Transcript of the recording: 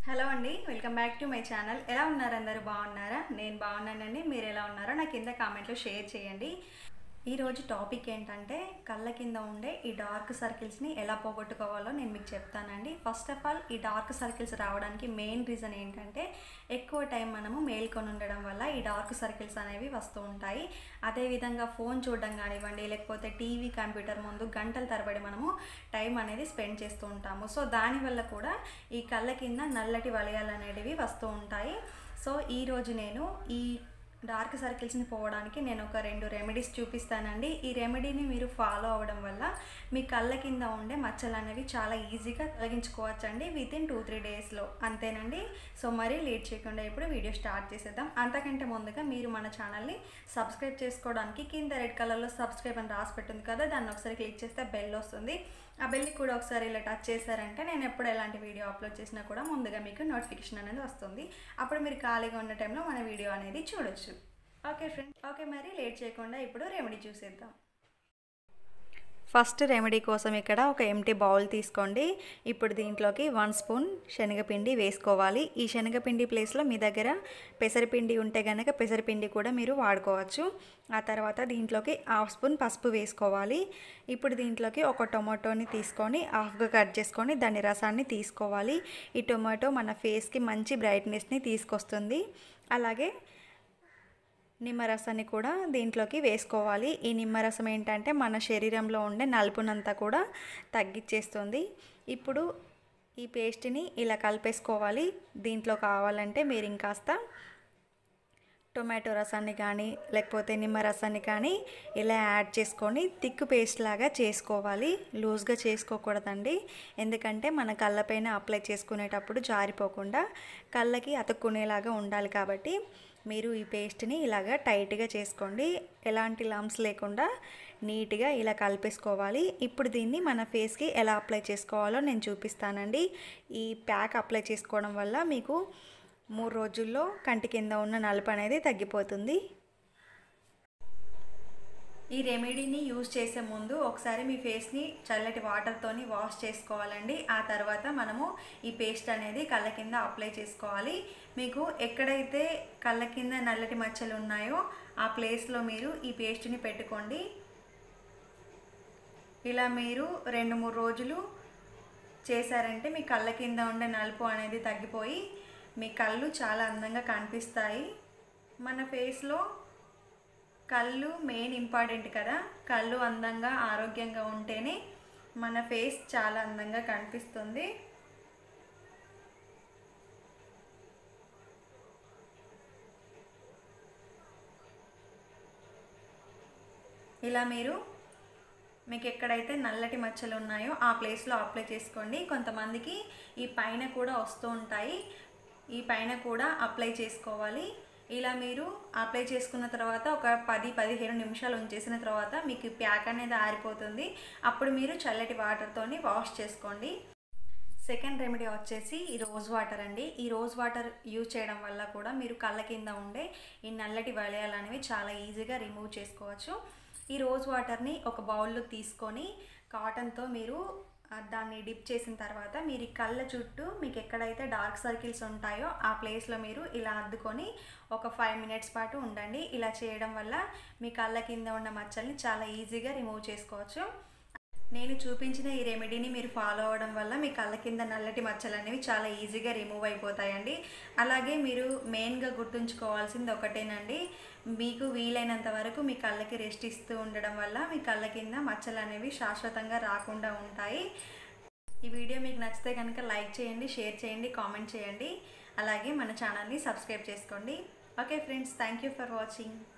hello అండి welcome back to my channel ఎలా ఉన్నారు అందరూ బాగున్నారా నేను బాగున్నానండి మీరు ఎలా ఉన్నారో నా కింద కామెంట్లో షేర్ చేయండి ఈరోజు టాపిక్ ఏంటంటే కళ్ళ కింద ఉండే ఈ డార్క్ సర్కిల్స్ని ఎలా పోగొట్టుకోవాలో నేను మీకు చెప్తానండి ఫస్ట్ ఆఫ్ ఆల్ ఈ డార్క్ సర్కిల్స్ రావడానికి మెయిన్ రీజన్ ఏంటంటే ఎక్కువ టైం మనము మేల్కొని ఉండడం వల్ల ఈ డార్క్ సర్కిల్స్ అనేవి వస్తూ ఉంటాయి అదేవిధంగా ఫోన్ చూడడం కానివ్వండి లేకపోతే టీవీ కంప్యూటర్ ముందు గంటల తరబడి మనము టైం అనేది స్పెండ్ చేస్తూ ఉంటాము సో దానివల్ల కూడా ఈ కళ్ళ కింద నల్లటి వలయాలు అనేటివి వస్తూ ఉంటాయి సో ఈరోజు నేను ఈ డార్క్ సర్కిల్స్ని పోవడానికి నేను ఒక రెండు రెమెడీస్ చూపిస్తానండి ఈ రెమెడీని మీరు ఫాలో అవ్వడం వల్ల మీ కళ్ళ కింద ఉండే మచ్చలు అనేవి చాలా ఈజీగా తొలగించుకోవచ్చండి విత్ ఇన్ టూ త్రీ డేస్లో అంతేనండి సో మరీ లేట్ చేయకుండా ఇప్పుడు వీడియో స్టార్ట్ చేసేద్దాం అంతకంటే ముందుగా మీరు మన ఛానల్ని సబ్స్క్రైబ్ చేసుకోవడానికి కింద రెడ్ కలర్లో సబ్స్క్రైబ్ అని రాసి పెట్టింది కదా దాన్ని ఒకసారి క్లిక్ చేస్తే బెల్ వస్తుంది ఆ బెల్ని కూడా ఒకసారి ఇలా టచ్ చేశారంటే నేను ఎప్పుడు ఎలాంటి వీడియో అప్లోడ్ చేసినా కూడా ముందుగా మీకు నోటిఫికేషన్ అనేది వస్తుంది అప్పుడు మీరు ఖాళీగా ఉన్న టైంలో మన వీడియో అనేది చూడొచ్చు ఓకే ఫ్రెండ్ ఓకే మరి లేట్ చేయకుండా ఇప్పుడు రెమెడీ చూసేద్దాం ఫస్ట్ రెమెడీ కోసం ఇక్కడ ఒక ఎంటీ బౌల్ తీసుకోండి ఇప్పుడు దీంట్లోకి వన్ స్పూన్ శనగపిండి వేసుకోవాలి ఈ శనగపిండి ప్లేస్లో మీ దగ్గర పెసరపిండి ఉంటే కనుక పెసరపిండి కూడా మీరు వాడుకోవచ్చు ఆ తర్వాత దీంట్లోకి హాఫ్ స్పూన్ పసుపు వేసుకోవాలి ఇప్పుడు దీంట్లోకి ఒక టొమాటోని తీసుకొని హాఫ్గా కట్ చేసుకొని దాని రసాన్ని తీసుకోవాలి ఈ టొమాటో మన ఫేస్కి మంచి బ్రైట్నెస్ని తీసుకొస్తుంది అలాగే నిమ్మరసాన్ని కూడా దీంట్లోకి వేసుకోవాలి ఈ నిమ్మరసం ఏంటంటే మన శరీరంలో ఉండే నలుపునంతా కూడా తగ్గించేస్తుంది ఇప్పుడు ఈ పేస్ట్ని ఇలా కలిపేసుకోవాలి దీంట్లో కావాలంటే మీరు ఇంకాస్త టొమాటో రసాన్ని కానీ లేకపోతే నిమ్మరసాన్ని కానీ ఇలా యాడ్ చేసుకొని థిక్ పేస్ట్ లాగా చేసుకోవాలి లూజ్గా చేసుకోకూడదండి ఎందుకంటే మన కళ్ళపైన అప్లై చేసుకునేటప్పుడు జారిపోకుండా కళ్ళకి అతుక్కునేలాగా ఉండాలి కాబట్టి మీరు ఈ పేస్ట్ని ఇలాగా టైట్గా చేసుకోండి ఎలాంటి లమ్స్ లేకుండా నీట్గా ఇలా కలిపేసుకోవాలి ఇప్పుడు దీన్ని మన ఫేస్కి ఎలా అప్లై చేసుకోవాలో నేను చూపిస్తానండి ఈ ప్యాక్ అప్లై చేసుకోవడం వల్ల మీకు మూడు రోజుల్లో కంటి కింద ఉన్న నలుపు అనేది తగ్గిపోతుంది ఈ రెమెడీని యూజ్ చేసే ముందు ఒకసారి మీ ఫేస్ని చల్లటి వాటర్తోని వాష్ చేసుకోవాలండి ఆ తర్వాత మనము ఈ పేస్ట్ అనేది కళ్ళ కింద అప్లై చేసుకోవాలి మీకు ఎక్కడైతే కళ్ళ కింద నల్లటి మచ్చలు ఉన్నాయో ఆ ప్లేస్లో మీరు ఈ పేస్ట్ని పెట్టుకోండి ఇలా మీరు రెండు మూడు రోజులు చేశారంటే మీ కళ్ళ కింద ఉండే నలుపు అనేది తగ్గిపోయి మీ కళ్ళు చాలా అందంగా కనిపిస్తాయి మన ఫేస్లో కళ్ళు మెయిన్ ఇంపార్టెంట్ కదా కళ్ళు అందంగా ఆరోగ్యంగా ఉంటేనే మన ఫేస్ చాలా అందంగా కనిపిస్తుంది ఇలా మీరు మీకు ఎక్కడైతే నల్లటి మచ్చలు ఉన్నాయో ఆ ప్లేస్లో అప్లై చేసుకోండి కొంతమందికి ఈ పైన కూడా వస్తూ ఉంటాయి ఈ పైన కూడా అప్లై చేసుకోవాలి ఇలా మీరు అప్లై చేసుకున్న తర్వాత ఒక పది పదిహేను నిమిషాలు ఉంచేసిన తర్వాత మీకు ప్యాక్ అనేది ఆరిపోతుంది అప్పుడు మీరు చల్లటి వాటర్తోని వాష్ చేసుకోండి సెకండ్ రెమెడీ వచ్చేసి ఈ రోజ్ వాటర్ అండి ఈ రోజ్ వాటర్ యూజ్ చేయడం వల్ల కూడా మీరు కళ్ళ కింద ఉండే ఈ నల్లటి వలయాలు అనేవి చాలా ఈజీగా రిమూవ్ చేసుకోవచ్చు ఈ రోజ్ వాటర్ని ఒక బౌల్లో తీసుకొని కాటన్తో మీరు దాన్ని డిప్ చేసిన తర్వాత మీరు ఈ కళ్ళ చుట్టూ మీకు ఎక్కడైతే డార్క్ సర్కిల్స్ ఉంటాయో ఆ ప్లేస్లో మీరు ఇలా అద్దుకొని ఒక ఫైవ్ మినిట్స్ పాటు ఉండండి ఇలా చేయడం వల్ల మీ కళ్ళ కింద ఉన్న మచ్చల్ని చాలా ఈజీగా రిమూవ్ చేసుకోవచ్చు నేను చూపించిన ఈ రెమెడీని మీరు ఫాలో అవ్వడం వల్ల మీ కళ్ళ కింద నల్లటి మచ్చలు అనేవి చాలా ఈజీగా రిమూవ్ అయిపోతాయండి అలాగే మీరు మెయిన్గా గుర్తుంచుకోవాల్సింది ఒకటేనండి మీకు వీలైనంత వరకు మీ కళ్ళకి రెస్ట్ ఇస్తూ ఉండడం వల్ల మీ కళ్ళ కింద మచ్చలు అనేవి శాశ్వతంగా రాకుండా ఉంటాయి ఈ వీడియో మీకు నచ్చితే కనుక లైక్ చేయండి షేర్ చేయండి కామెంట్ చేయండి అలాగే మన ఛానల్ని సబ్స్క్రైబ్ చేసుకోండి okay friends thank you for watching